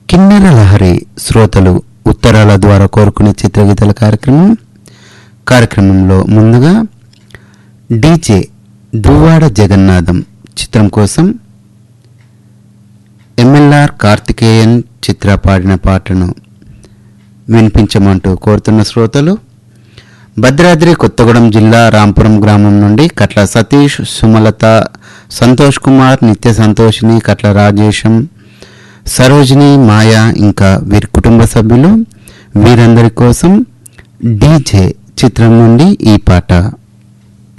కిన్నెర లహరి శ్రోతలు ఉత్తరాల ద్వారా కోరుకునే చిత్రగీతల కార్యక్రమం కార్యక్రమంలో ముందుగా డీజే దువ్వాడ జగన్నాథం చిత్రం కోసం ఎంఎల్ఆర్ కార్తికేయన్ చిత్ర పాడిన పాటను వినిపించమంటూ కోరుతున్న శ్రోతలు భద్రాద్రి కొత్తగూడెం జిల్లా రాంపురం గ్రామం నుండి కట్ల సతీష్ సుమలత సంతోష్ కుమార్ నిత్య సంతోషిని కట్ల రాజేశం సరోజిని మాయా ఇంకా వీరి కుటుంబ సభ్యులు వీరందరి కోసం డీజే చిత్రం నుండి ఈ పాట